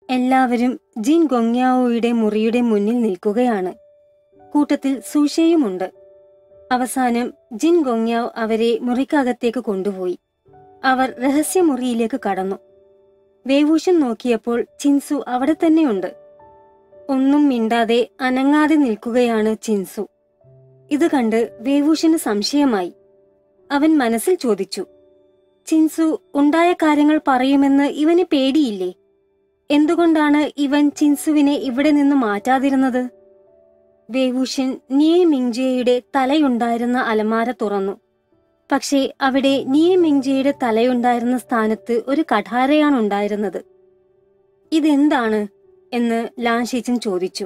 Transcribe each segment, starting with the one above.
എല്ലാവരും ജിൻ ഗൊങ്യാവോയുടെ മുറിയുടെ മുന്നിൽ നിൽക്കുകയാണ് കൂട്ടത്തിൽ സൂഷയുമുണ്ട് അവസാനം ജിൻ ഗൊങ്യാവ് അവരെ മുറിക്കകത്തേക്ക് കൊണ്ടുപോയി അവർ രഹസ്യമുറിയിലേക്ക് കടന്നു വേവൂഷൻ നോക്കിയപ്പോൾ ചിൻസു അവിടെ തന്നെയുണ്ട് ഒന്നും മിണ്ടാതെ അനങ്ങാതെ നിൽക്കുകയാണ് ചിൻസു ഇത് കണ്ട് വേവൂഷന് സംശയമായി അവൻ മനസ്സിൽ ചോദിച്ചു ചിൻസു ഉണ്ടായ കാര്യങ്ങൾ പറയുമെന്ന് ഇവന് പേടിയില്ലേ എന്തുകൊണ്ടാണ് ഇവൻ ചിൻസുവിനെ ഇവിടെ നിന്ന് മാറ്റാതിരുന്നത് വേവൂഷൻ നിയെ മിങ്ജയുടെ തലയുണ്ടായിരുന്ന അലമാര തുറന്നു പക്ഷേ അവിടെ നിയെ മിങ്ജയുടെ തലയുണ്ടായിരുന്ന സ്ഥാനത്ത് ഒരു കഠാരയാണ് ഉണ്ടായിരുന്നത് ഇതെന്താണ് എന്ന് ലാൻഷീച്ചൻ ചോദിച്ചു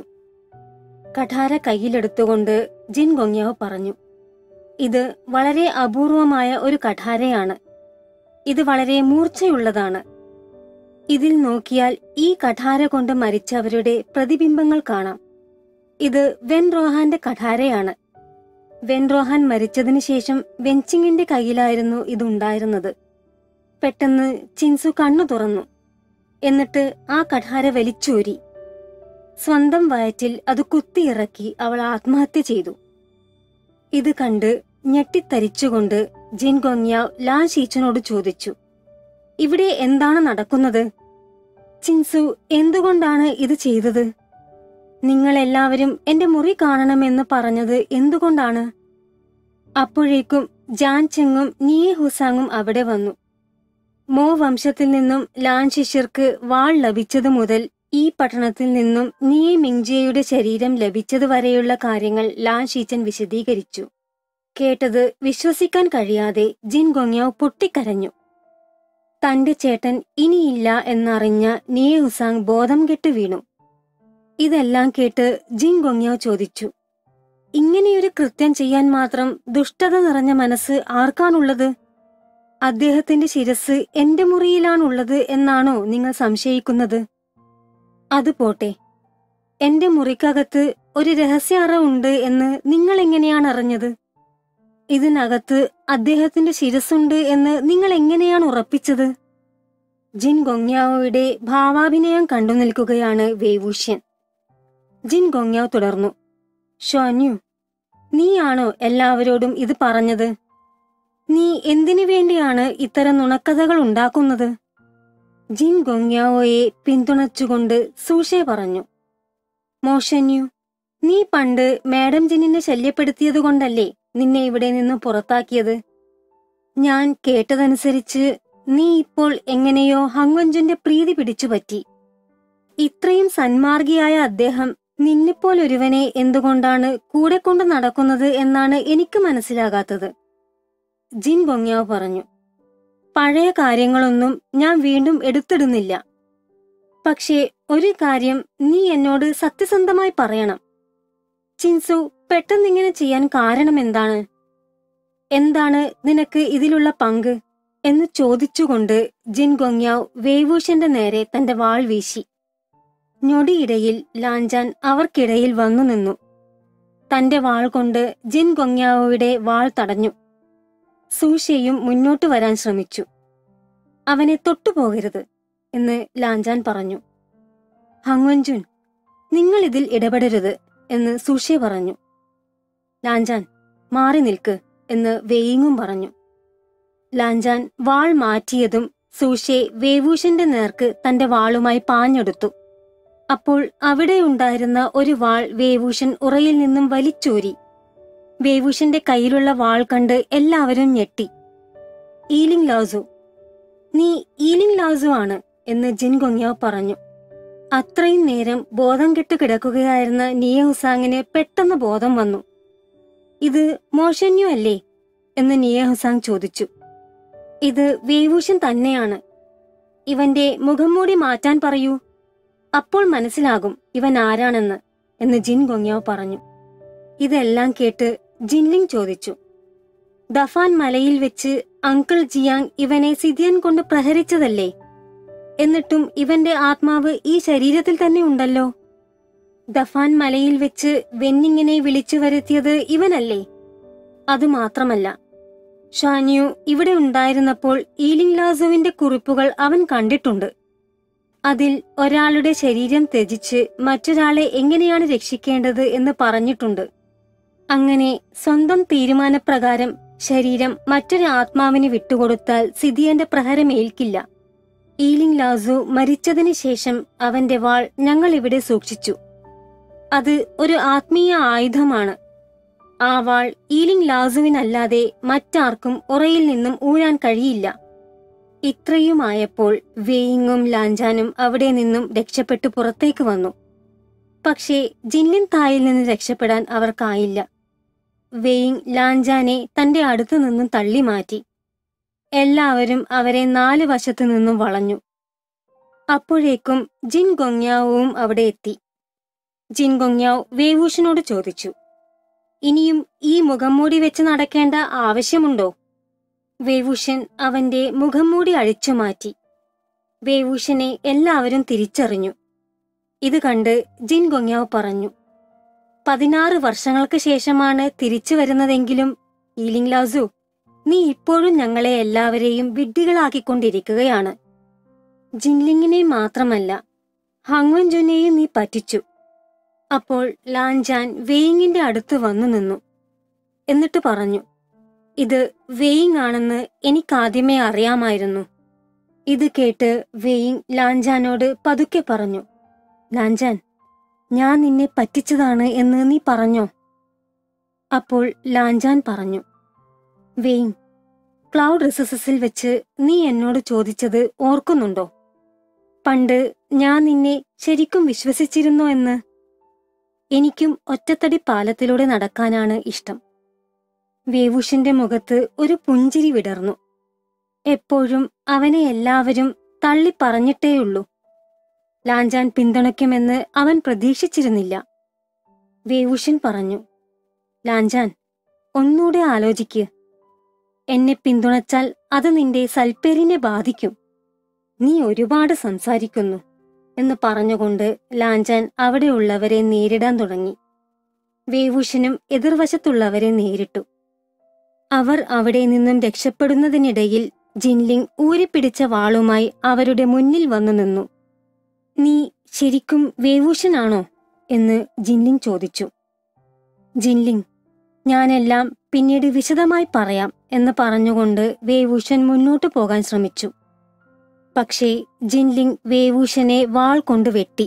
കഠാര കയ്യിലെടുത്തുകൊണ്ട് ജിൻ ഗൊങ്യാവ് പറഞ്ഞു ഇത് വളരെ അപൂർവമായ ഒരു കഠാരയാണ് ഇത് വളരെ മൂർച്ചയുള്ളതാണ് ഇതിൽ നോക്കിയാൽ ഈ കഠാര കൊണ്ട് മരിച്ചവരുടെ പ്രതിബിംബങ്ങൾ കാണാം ഇത് വെൻ റോഹാന്റെ കഠാരയാണ് വെൻ റോഹാൻ മരിച്ചതിനു ശേഷം വെൻചിങ്ങിന്റെ കയ്യിലായിരുന്നു ഇതുണ്ടായിരുന്നത് പെട്ടെന്ന് ചിൻസു കണ്ണു തുറന്നു എന്നിട്ട് ആ കഠാര വലിച്ചൂരി സ്വന്തം വയറ്റിൽ അത് കുത്തിയിറക്കി അവൾ ആത്മഹത്യ ചെയ്തു ഇത് കണ്ട് ഞെട്ടിത്തരിച്ചുകൊണ്ട് ജിൻ ഗൊങ്യാവ് ലാൻ ഷീച്ചനോട് ചോദിച്ചു ഇവിടെ എന്താണ് നടക്കുന്നത് ചിൻസു എന്തുകൊണ്ടാണ് ഇത് ചെയ്തത് നിങ്ങൾ എല്ലാവരും എന്റെ മുറി കാണണമെന്ന് പറഞ്ഞത് എന്തുകൊണ്ടാണ് അപ്പോഴേക്കും ജാൻ ചെങ്ങും നിയെ ഹുസാങ്ങും അവിടെ വന്നു മോ വംശത്തിൽ നിന്നും ലാൻ ശിഷിർക്ക് വാൾ ലഭിച്ചതു മുതൽ ഈ പട്ടണത്തിൽ നിന്നും നിയെ മിങ്ജിയയുടെ ശരീരം ലഭിച്ചതുവരെയുള്ള കാര്യങ്ങൾ ലാൻ ഷീച്ചൻ വിശദീകരിച്ചു കേട്ടത് വിശ്വസിക്കാൻ കഴിയാതെ ജിൻ ഗൊങ്യാവ് പൊട്ടിക്കരഞ്ഞു തന്റെ ചേട്ടൻ ഇനിയില്ല എന്നറിഞ്ഞ നിയെ ഹുസാങ് ബോധം കെട്ട് വീണു ഇതെല്ലാം കേട്ട് ജിൻ ഗൊങ്യാവ് ചോദിച്ചു ഇങ്ങനെയൊരു കൃത്യം ചെയ്യാൻ മാത്രം ദുഷ്ടത നിറഞ്ഞ മനസ്സ് ആർക്കാണുള്ളത് അദ്ദേഹത്തിന്റെ ശിരസ് എന്റെ മുറിയിലാണുള്ളത് എന്നാണോ നിങ്ങൾ സംശയിക്കുന്നത് അത് പോട്ടെ എന്റെ മുറിക്കകത്ത് ഒരു രഹസ്യ അറ ഉണ്ട് എന്ന് നിങ്ങൾ എങ്ങനെയാണ് അറിഞ്ഞത് ഇതിനകത്ത് അദ്ദേഹത്തിന്റെ ശിരസുണ്ട് എന്ന് നിങ്ങൾ എങ്ങനെയാണ് ഉറപ്പിച്ചത് ജിൻ ഗൊങ്യാവോയുടെ ഭാവാഭിനയം കണ്ടു നിൽക്കുകയാണ് വേവൂഷ്യൻ ജിൻ ഗൊങ്യാവ് തുടർന്നു ഷോന്യു നീയാണോ എല്ലാവരോടും ഇത് പറഞ്ഞത് നീ എന്തിനു വേണ്ടിയാണ് ഇത്തരം നുണക്കഥകൾ ഉണ്ടാക്കുന്നത് ജിൻ ഗൊങ്യാവോയെ പിന്തുണച്ചുകൊണ്ട് സൂഷെ പറഞ്ഞു മോഷന്യു നീ പണ്ട് മാഡം ജിന്നിനെ ശല്യപ്പെടുത്തിയതുകൊണ്ടല്ലേ നിന്നെ ഇവിടെ നിന്ന് പുറത്താക്കിയത് ഞാൻ കേട്ടതനുസരിച്ച് നീ ഇപ്പോൾ എങ്ങനെയോ ഹങ്വഞ്ചുന്റെ പ്രീതി പിടിച്ചുപറ്റി ഇത്രയും സന്മാർഗിയായ അദ്ദേഹം നിന്നെപ്പോലൊരുവനെ എന്തുകൊണ്ടാണ് കൂടെ കൊണ്ട് നടക്കുന്നത് എന്നാണ് എനിക്ക് മനസ്സിലാകാത്തത് ജിൻ ബൊങ്യാവ് പറഞ്ഞു പഴയ കാര്യങ്ങളൊന്നും ഞാൻ വീണ്ടും എടുത്തിടുന്നില്ല പക്ഷേ ഒരു കാര്യം നീ എന്നോട് സത്യസന്ധമായി പറയണം ചിൻസു പെട്ടെന്നിങ്ങനെ ചെയ്യാൻ കാരണം എന്താണ് എന്താണ് നിനക്ക് ഇതിലുള്ള പങ്ക് എന്ന് ചോദിച്ചുകൊണ്ട് ജിൻ ഗൊങ്യാവ് വേവൂഷന്റെ നേരെ തന്റെ വാൾ വീശി ഞൊടിയിടയിൽ ലാഞ്ചാൻ അവർക്കിടയിൽ വന്നു നിന്നു തന്റെ വാൾ കൊണ്ട് ജിൻ ഗൊങ്യാവോയുടെ വാൾ തടഞ്ഞു സൂഷയും മുന്നോട്ട് വരാൻ ശ്രമിച്ചു അവനെ തൊട്ടുപോകരുത് എന്ന് ലാഞ്ചാൻ പറഞ്ഞു ഹങ്വഞ്ചുൻ നിങ്ങൾ ഇതിൽ ഇടപെടരുത് എന്ന് സൂഷെ പറഞ്ഞു ലാഞ്ചാൻ മാറി നിൽക്ക് എന്ന് വേയിങ്ങും പറഞ്ഞു ലാഞ്ചാൻ വാൾ മാറ്റിയതും സൂഷെ വേവൂഷന്റെ നേർക്ക് തന്റെ വാളുമായി പാഞ്ഞെടുത്തു അപ്പോൾ അവിടെയുണ്ടായിരുന്ന ഒരു വാൾ വേവൂഷൻ ഉറയിൽ നിന്നും വലിച്ചൂരി വേവൂഷന്റെ കയ്യിലുള്ള വാൾ കണ്ട് എല്ലാവരും ഞെട്ടി ഈലിംഗ് ലാസു നീ ഈലിംഗ് ലാസു ആണ് എന്ന് ജിൻ ഗൊങ്യാവ് പറഞ്ഞു അത്രയും നേരം ബോധം കെട്ട് കിടക്കുകയായിരുന്ന നിയ ഹുസാങ്ങിന് പെട്ടെന്ന് ബോധം വന്നു ഇത് മോഷന്യു അല്ലേ എന്ന് നിയ ഹുസാങ് ചോദിച്ചു ഇത് വേവൂഷൻ തന്നെയാണ് ഇവന്റെ മുഖംമൂടി മാറ്റാൻ പറയൂ അപ്പോൾ മനസ്സിലാകും ഇവൻ ആരാണെന്ന് എന്ന് ജിൻ ഗൊങ്യാവ് പറഞ്ഞു ഇതെല്ലാം കേട്ട് ജിൻലിങ് ചോദിച്ചു ദഫാൻ മലയിൽ വെച്ച് അങ്കിൾ ജിയാങ് ഇവനെ സിദിയൻ കൊണ്ട് പ്രഹരിച്ചതല്ലേ എന്നിട്ടും ഇവന്റെ ആത്മാവ് ഈ ശരീരത്തിൽ തന്നെ ഉണ്ടല്ലോ ദഫാൻ മലയിൽ വെച്ച് വെന്നിങ്ങിനെ വിളിച്ചു വരുത്തിയത് ഇവനല്ലേ അതുമാത്രമല്ല ഷാനിയു ഇവിടെ ഉണ്ടായിരുന്നപ്പോൾ ഈലിംഗ് ലാസുവിന്റെ കുറിപ്പുകൾ അവൻ കണ്ടിട്ടുണ്ട് അതിൽ ഒരാളുടെ ശരീരം ത്യജിച്ച് മറ്റൊരാളെ എങ്ങനെയാണ് രക്ഷിക്കേണ്ടത് എന്ന് പറഞ്ഞിട്ടുണ്ട് അങ്ങനെ സ്വന്തം തീരുമാനപ്രകാരം ശരീരം മറ്റൊരു ആത്മാവിന് വിട്ടുകൊടുത്താൽ സിദിയന്റെ പ്രഹരം ഏൽക്കില്ല ഈലിംഗ് ലാസു മരിച്ചതിന് ശേഷം അവന്റെ വാൾ ഞങ്ങൾ ഇവിടെ സൂക്ഷിച്ചു അത് ഒരു ആത്മീയ ആയുധമാണ് ആ വാൾ ഈലിംഗ് ലാസുവിനല്ലാതെ മറ്റാർക്കും ഉറയിൽ നിന്നും ഊരാൻ കഴിയില്ല ഇത്രയുമായപ്പോൾ വേയിങ്ങും ലാഞ്ചാനും അവിടെ നിന്നും രക്ഷപ്പെട്ടു പുറത്തേക്ക് വന്നു പക്ഷേ ജിൻലിൻ തായിൽ നിന്ന് രക്ഷപ്പെടാൻ അവർക്കായില്ല വെയിങ് ലാഞ്ചാനെ തന്റെ അടുത്തു നിന്നും തള്ളി മാറ്റി എല്ലാവരും അവരെ നാല് വശത്തു നിന്നും വളഞ്ഞു അപ്പോഴേക്കും ജിൻ ഗൊങ്യാവും അവിടെ എത്തി ജിൻ ഗൊങ്യാവ് വേവൂഷനോട് ചോദിച്ചു ഇനിയും ഈ മുഖംമൂടി വെച്ച് നടക്കേണ്ട ആവശ്യമുണ്ടോ വേവൂഷൻ അവന്റെ മുഖംമൂടി അഴിച്ചു മാറ്റി വേവൂഷനെ എല്ലാവരും തിരിച്ചറിഞ്ഞു ഇത് കണ്ട് ജിൻ ഗൊങ്യാവ് പറഞ്ഞു പതിനാറ് വർഷങ്ങൾക്ക് ശേഷമാണ് തിരിച്ചു വരുന്നതെങ്കിലും ഈലിംഗ് ലാസു നീ ഇപ്പോഴും ഞങ്ങളെ എല്ലാവരെയും വിഡ്ഢികളാക്കിക്കൊണ്ടിരിക്കുകയാണ് ജിൻലിങ്ങിനെ മാത്രമല്ല ഹങ്വൻജുനെയും നീ പറ്റിച്ചു അപ്പോൾ ലാൻജാൻ വെയിങ്ങിന്റെ അടുത്ത് വന്നു നിന്നു എന്നിട്ട് പറഞ്ഞു ഇത് വെയിങ് ആണെന്ന് എനിക്കാദ്യമേ അറിയാമായിരുന്നു ഇത് കേട്ട് വെയിങ് ലാൻജാനോട് പതുക്കെ പറഞ്ഞു ലാൻജാൻ ഞാൻ നിന്നെ പറ്റിച്ചതാണ് എന്ന് നീ പറഞ്ഞോ അപ്പോൾ ലാൻജാൻ പറഞ്ഞു വെയിങ് ക്ലൗഡ് റിസസസിൽ വെച്ച് നീ എന്നോട് ചോദിച്ചത് ഓർക്കുന്നുണ്ടോ പണ്ട് ഞാൻ നിന്നെ ശരിക്കും വിശ്വസിച്ചിരുന്നോ എന്ന് എനിക്കും ഒറ്റത്തടി പാലത്തിലൂടെ നടക്കാനാണ് ഇഷ്ടം വേവൂഷിന്റെ മുഖത്ത് ഒരു പുഞ്ചിരി വിടർന്നു എപ്പോഴും അവനെ എല്ലാവരും തള്ളി പറഞ്ഞിട്ടേയുള്ളൂ ലാഞ്ചാൻ പിന്തുണയ്ക്കുമെന്ന് അവൻ പ്രതീക്ഷിച്ചിരുന്നില്ല വേവൂഷൻ പറഞ്ഞു ലാഞ്ചാൻ ഒന്നൂടെ ആലോചിക്ക് എന്നെ പിന്തുണച്ചാൽ അത് നിന്റെ സൽപ്പേരിനെ ബാധിക്കും നീ ഒരുപാട് സംസാരിക്കുന്നു എന്ന് പറഞ്ഞുകൊണ്ട് ലാഞ്ചാൻ അവിടെയുള്ളവരെ നേരിടാൻ തുടങ്ങി വേവൂഷനും എതിർവശത്തുള്ളവരെ നേരിട്ടു അവർ അവിടെ നിന്നും രക്ഷപ്പെടുന്നതിനിടയിൽ ജിൻലിംഗ് ഊരിപ്പിടിച്ച വാളുമായി അവരുടെ മുന്നിൽ വന്നു നിന്നു നീ ശരിക്കും വേവൂഷനാണോ എന്ന് ജിൻലിംഗ് ചോദിച്ചു ജിൻലിംഗ് ഞാനെല്ലാം പിന്നീട് വിശദമായി പറയാം എന്ന് പറഞ്ഞുകൊണ്ട് വേവൂഷൻ മുന്നോട്ടു പോകാൻ ശ്രമിച്ചു പക്ഷേ ജിൻലിംഗ് വേവൂഷനെ വാൾ കൊണ്ട് വെട്ടി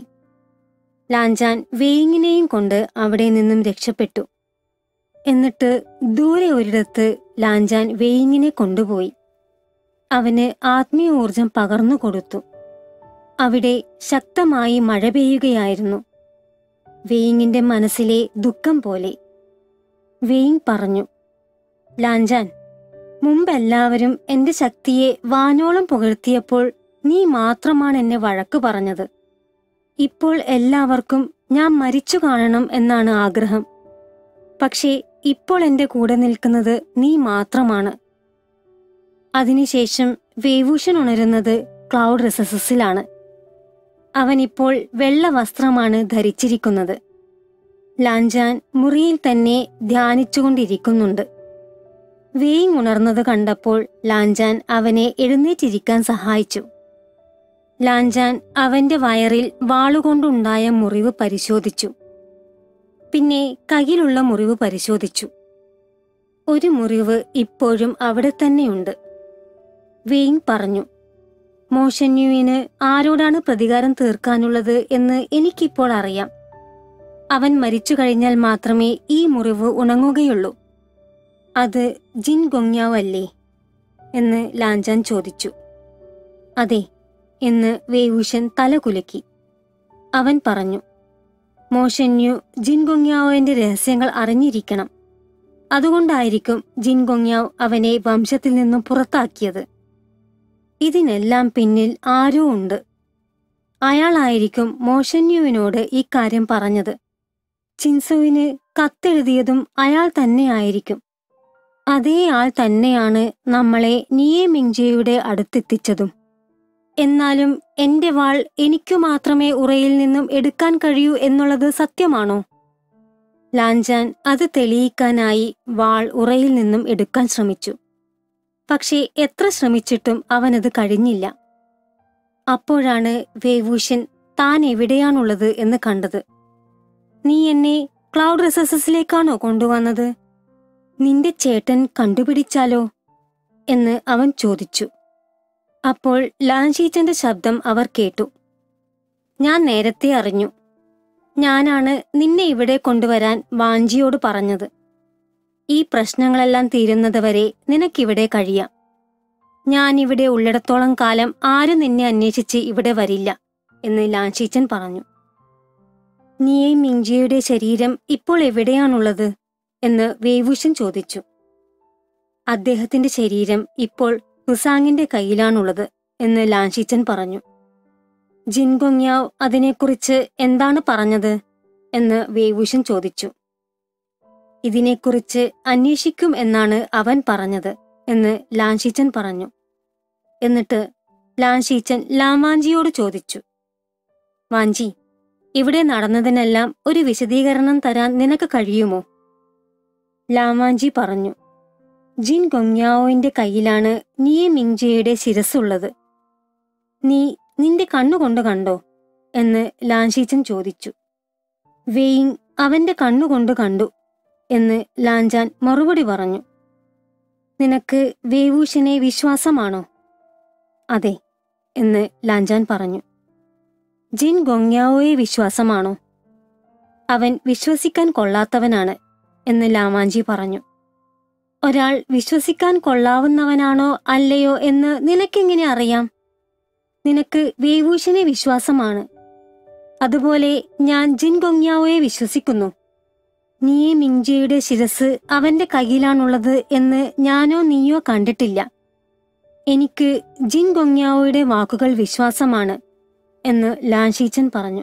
ലാഞ്ചാൻ വേയിങ്ങിനെയും കൊണ്ട് അവിടെ നിന്നും രക്ഷപ്പെട്ടു എന്നിട്ട് ദൂരെ ഒരിടത്ത് ലാഞ്ചാൻ വേയിങ്ങിനെ കൊണ്ടുപോയി അവന് ആത്മീയ ഊർജം പകർന്നു കൊടുത്തു അവിടെ ശക്തമായി മഴ പെയ്യുകയായിരുന്നു വേയിങ്ങിന്റെ മനസ്സിലെ ദുഃഖം പോലെ വെയിങ് പറഞ്ഞു ലാഞ്ചാൻ മുമ്പെല്ലാവരും എന്റെ ശക്തിയെ വാനോളം പുകഴ്ത്തിയപ്പോൾ നീ മാത്രമാണ് എന്നെ വഴക്കു പറഞ്ഞത് ഇപ്പോൾ എല്ലാവർക്കും ഞാൻ മരിച്ചു കാണണം എന്നാണ് ആഗ്രഹം പക്ഷേ ഇപ്പോൾ എന്റെ കൂടെ നിൽക്കുന്നത് നീ മാത്രമാണ് അതിനുശേഷം വേവൂഷൻ ഉണരുന്നത് ക്ലൗഡ് റിസസസിലാണ് അവനിപ്പോൾ വെള്ള വസ്ത്രമാണ് ധരിച്ചിരിക്കുന്നത് ലാഞ്ചാൻ മുറിയിൽ തന്നെ ധ്യാനിച്ചുകൊണ്ടിരിക്കുന്നുണ്ട് വേയിങ് ഉണർന്നത് കണ്ടപ്പോൾ ലാഞ്ചാൻ അവനെ എഴുന്നേറ്റിരിക്കാൻ സഹായിച്ചു ലാഞ്ചാൻ അവന്റെ വയറിൽ വാളുകൊണ്ടുണ്ടായ മുറിവ് പരിശോധിച്ചു പിന്നെ കയ്യിലുള്ള മുറിവ് പരിശോധിച്ചു ഒരു മുറിവ് ഇപ്പോഴും അവിടെ തന്നെയുണ്ട് വെയിങ് പറഞ്ഞു മോഷന്യുവിന് ആരോടാണ് പ്രതികാരം തീർക്കാനുള്ളത് എന്ന് എനിക്കിപ്പോൾ അറിയാം അവൻ മരിച്ചു കഴിഞ്ഞാൽ മാത്രമേ ഈ മുറിവ് ഉണങ്ങുകയുള്ളൂ അത് ജിൻ ഗൊങ്യാവല്ലേ എന്ന് ലാഞ്ചാൻ ചോദിച്ചു അതെ എന്ന് വേവൂഷൻ തല കുലുക്കി അവൻ പറഞ്ഞു മോഷന്യു ജിൻ ഗൊങ്യാവോന്റെ രഹസ്യങ്ങൾ അറിഞ്ഞിരിക്കണം അതുകൊണ്ടായിരിക്കും ജിൻ ഗൊങ്യാവ് അവനെ വംശത്തിൽ നിന്നും പുറത്താക്കിയത് ഇതിനെല്ലാം പിന്നിൽ ആരോ ഉണ്ട് അയാളായിരിക്കും മോഷന്യുവിനോട് ഇക്കാര്യം പറഞ്ഞത് ചിൻസുവിന് കത്തെഴുതിയതും അയാൾ തന്നെയായിരിക്കും അതേ ആൾ തന്നെയാണ് നമ്മളെ നിയെ മിങ്ജയുടെ അടുത്തെത്തിച്ചതും എന്നാലും എന്റെ വാൾ എനിക്കു മാത്രമേ ഉറയിൽ നിന്നും എടുക്കാൻ കഴിയൂ എന്നുള്ളത് സത്യമാണോ ലാഞ്ചാൻ അത് തെളിയിക്കാനായി വാൾ ഉറയിൽ നിന്നും എടുക്കാൻ ശ്രമിച്ചു പക്ഷേ എത്ര ശ്രമിച്ചിട്ടും അവനത് കഴിഞ്ഞില്ല അപ്പോഴാണ് വേവൂഷൻ താൻ എവിടെയാണുള്ളത് എന്ന് കണ്ടത് നീ എന്നെ ക്ലൗഡ് റിസസസിലേക്കാണോ കൊണ്ടുവന്നത് നിന്റെ ചേട്ടൻ കണ്ടുപിടിച്ചാലോ എന്ന് അവൻ ചോദിച്ചു അപ്പോൾ ലാൻഷീച്ചന്റെ ശബ്ദം അവർ കേട്ടു ഞാൻ നേരത്തെ അറിഞ്ഞു ഞാനാണ് നിന്നെ ഇവിടെ കൊണ്ടുവരാൻ വാഞ്ചിയോട് പറഞ്ഞത് ഈ പ്രശ്നങ്ങളെല്ലാം തീരുന്നതുവരെ നിനക്കിവിടെ കഴിയാം ഞാൻ ഇവിടെ ഉള്ളിടത്തോളം കാലം ആരും നിന്നെ അന്വേഷിച്ച് ഇവിടെ വരില്ല എന്ന് ലാൻഷീച്ചൻ പറഞ്ഞു നീയെ മിഞ്ചിയുടെ ശരീരം ഇപ്പോൾ എവിടെയാണുള്ളത് എന്ന് വേവൂഷൻ ചോദിച്ചു അദ്ദേഹത്തിന്റെ ശരീരം ഇപ്പോൾ ഹുസാങ്ങിന്റെ കയ്യിലാണുള്ളത് എന്ന് ലാൻഷീച്ചൻ പറഞ്ഞു ജിൻഗൊങ്യാവ് അതിനെക്കുറിച്ച് എന്താണ് പറഞ്ഞത് എന്ന് വേവൂഷൻ ചോദിച്ചു ഇതിനെക്കുറിച്ച് അന്വേഷിക്കും എന്നാണ് അവൻ പറഞ്ഞത് എന്ന് ലാൻഷീച്ചൻ പറഞ്ഞു എന്നിട്ട് ലാൻഷീച്ചൻ ലാമാഞ്ചിയോട് ചോദിച്ചു വാഞ്ചി ഇവിടെ നടന്നതിനെല്ലാം ഒരു വിശദീകരണം തരാൻ നിനക്ക് കഴിയുമോ ലാമാഞ്ചി പറഞ്ഞു ജിൻ ഗൊങ്യാവോന്റെ കയ്യിലാണ് നിയെ മിങ്ജയുടെ ശിരസ്സുള്ളത് നീ നിന്റെ കണ്ണുകൊണ്ട് കണ്ടോ എന്ന് ലാൻഷീച്ചൻ ചോദിച്ചു വെയിങ് അവന്റെ കണ്ണുകൊണ്ട് കണ്ടു എന്ന് ലാൻജാൻ മറുപടി പറഞ്ഞു നിനക്ക് വേവൂഷിനെ വിശ്വാസമാണോ അതെ എന്ന് ലാൻജാൻ പറഞ്ഞു ജിൻ ഗൊങ്യാവോയെ വിശ്വാസമാണോ അവൻ വിശ്വസിക്കാൻ കൊള്ളാത്തവനാണ് എന്ന് ലാമാഞ്ചി പറഞ്ഞു ഒരാൾ വിശ്വസിക്കാൻ കൊള്ളാവുന്നവനാണോ അല്ലയോ എന്ന് നിനക്കെങ്ങനെ അറിയാം നിനക്ക് വേവൂഷിനെ വിശ്വാസമാണ് അതുപോലെ ഞാൻ ജിൻ ഗൊങ്യാവോയെ വിശ്വസിക്കുന്നു നീ മിങ്ജയുടെ ശിരസ് അവന്റെ കയ്യിലാണുള്ളത് എന്ന് ഞാനോ നീയോ കണ്ടിട്ടില്ല എനിക്ക് ജിൻ ഗൊങ്യാവോയുടെ വാക്കുകൾ വിശ്വാസമാണ് എന്ന് ലാൻഷീച്ചൻ പറഞ്ഞു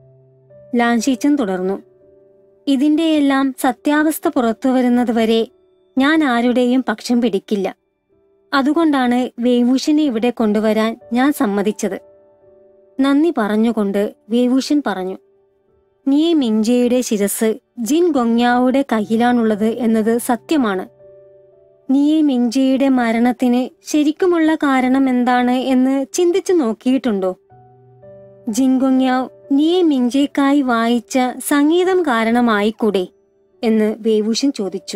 ലാൻഷീച്ചൻ തുടർന്നു ഇതിന്റെയെല്ലാം സത്യാവസ്ഥ പുറത്തുവരുന്നതുവരെ ഞാൻ ആരുടെയും പക്ഷം പിടിക്കില്ല അതുകൊണ്ടാണ് വേവൂഷനെ ഇവിടെ കൊണ്ടുവരാൻ ഞാൻ സമ്മതിച്ചത് നന്ദി പറഞ്ഞുകൊണ്ട് വേവൂഷൻ പറഞ്ഞു നീ മിഞ്ചയുടെ ശിരസ് ജിൻ ഗൊങ്യാവുടെ കയ്യിലാണുള്ളത് എന്നത് സത്യമാണ് നീ മിഞ്ചയുടെ മരണത്തിന് ശരിക്കുമുള്ള കാരണം എന്താണ് എന്ന് ചിന്തിച്ചു നോക്കിയിട്ടുണ്ടോ ജിൻഗൊങ്യാവ് നീ മിഞ്ചയ്ക്കായി വായിച്ച സംഗീതം കാരണമായിക്കൂടെ എന്ന് വേവൂഷൻ ചോദിച്ചു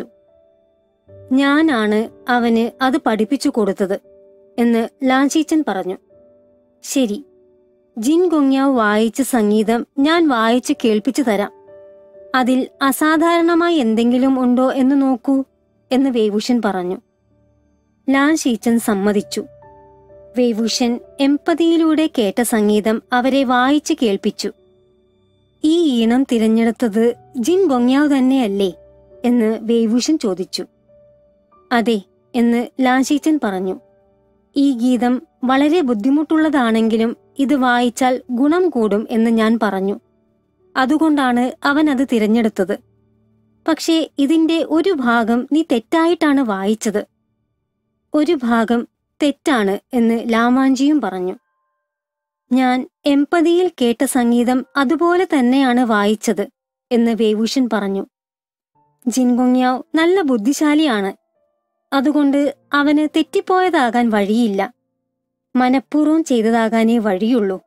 ഞാനാണ് അവന് അത് പഠിപ്പിച്ചു കൊടുത്തത് എന്ന് ലാൻചീച്ചൻ പറഞ്ഞു ശരി ജിൻ ഗൊങ്യാവ് വായിച്ച സംഗീതം ഞാൻ വായിച്ച് കേൾപ്പിച്ചു തരാം അതിൽ അസാധാരണമായി എന്തെങ്കിലും ഉണ്ടോ എന്ന് നോക്കൂ എന്ന് വേവൂഷൻ പറഞ്ഞു ലാൻ ഷീച്ചൻ സമ്മതിച്ചു വേവൂഷൻ എമ്പതിയിലൂടെ കേട്ട സംഗീതം അവരെ വായിച്ച് കേൾപ്പിച്ചു ഈ ഈണം തിരഞ്ഞെടുത്തത് ജിൻ ഗൊങ്യാവ് തന്നെയല്ലേ എന്ന് വേവൂഷൻ ചോദിച്ചു അതെ എന്ന് ലാൻഷീച്ചൻ പറഞ്ഞു ഈ ഗീതം വളരെ ബുദ്ധിമുട്ടുള്ളതാണെങ്കിലും ഇത് വായിച്ചാൽ ഗുണം കൂടും എന്ന് ഞാൻ പറഞ്ഞു അതുകൊണ്ടാണ് അവൻ അത് തിരഞ്ഞെടുത്തത് പക്ഷേ ഇതിന്റെ ഒരു ഭാഗം നീ തെറ്റായിട്ടാണ് വായിച്ചത് ഒരു ഭാഗം തെറ്റാണ് എന്ന് ലാമാഞ്ചിയും പറഞ്ഞു ഞാൻ എമ്പതിയിൽ കേട്ട സംഗീതം അതുപോലെ തന്നെയാണ് വായിച്ചത് എന്ന് വേവൂഷൻ പറഞ്ഞു ജിൻഗൊങ്യാവ് നല്ല ബുദ്ധിശാലിയാണ് അതുകൊണ്ട് അവന് തെറ്റിപ്പോയതാകാൻ വഴിയില്ല മനഃപൂർവ്വം ചെയ്തതാകാനേ വഴിയുള്ളൂ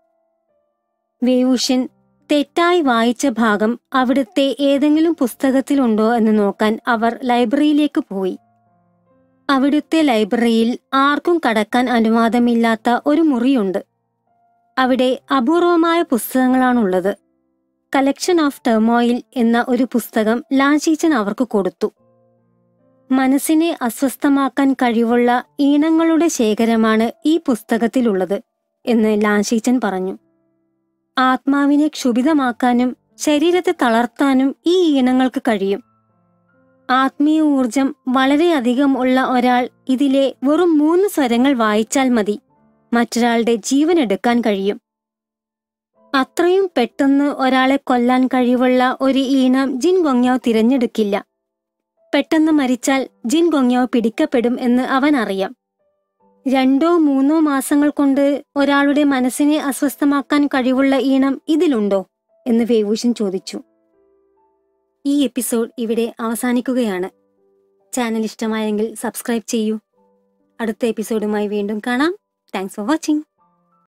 വേവൂഷൻ തെറ്റായി വായിച്ച ഭാഗം അവിടുത്തെ ഏതെങ്കിലും പുസ്തകത്തിലുണ്ടോ എന്ന് നോക്കാൻ അവർ ലൈബ്രറിയിലേക്ക് പോയി അവിടുത്തെ ലൈബ്രറിയിൽ ആർക്കും കടക്കാൻ അനുവാദമില്ലാത്ത ഒരു മുറിയുണ്ട് അവിടെ അപൂർവമായ പുസ്തകങ്ങളാണുള്ളത് കളക്ഷൻ ഓഫ് ടെർമോയിൽ എന്ന ഒരു പുസ്തകം ലാൻഷീച്ചൻ അവർക്ക് കൊടുത്തു മനസ്സിനെ അസ്വസ്ഥമാക്കാൻ കഴിവുള്ള ഈണങ്ങളുടെ ശേഖരമാണ് ഈ പുസ്തകത്തിലുള്ളത് എന്ന് ലാൻഷീച്ചൻ പറഞ്ഞു ആത്മാവിനെ ക്ഷുഭിതമാക്കാനും ശരീരത്തെ തളർത്താനും ഈ ഈണങ്ങൾക്ക് കഴിയും ആത്മീയ ഊർജം വളരെയധികം ഉള്ള ഒരാൾ ഇതിലെ വെറും മൂന്ന് സ്വരങ്ങൾ വായിച്ചാൽ മതി മറ്റൊരാളുടെ ജീവൻ എടുക്കാൻ കഴിയും അത്രയും പെട്ടെന്ന് ഒരാളെ കൊല്ലാൻ കഴിവുള്ള ഒരു ഈണം ജിൻ ഗൊങ്യാവ് തിരഞ്ഞെടുക്കില്ല പെട്ടെന്ന് മരിച്ചാൽ ജിൻ ഗൊങ്യാവ് പിടിക്കപ്പെടും എന്ന് അവൻ അറിയാം രണ്ടോ മൂന്നോ മാസങ്ങൾ കൊണ്ട് ഒരാളുടെ മനസ്സിനെ അസ്വസ്ഥമാക്കാൻ കഴിവുള്ള ഈണം ഇതിലുണ്ടോ എന്ന് വേവൂഷൻ ചോദിച്ചു ഈ എപ്പിസോഡ് ഇവിടെ അവസാനിക്കുകയാണ് ചാനൽ ഇഷ്ടമായെങ്കിൽ സബ്സ്ക്രൈബ് ചെയ്യൂ അടുത്ത എപ്പിസോഡുമായി വീണ്ടും കാണാം താങ്ക്സ് ഫോർ വാച്ചിങ്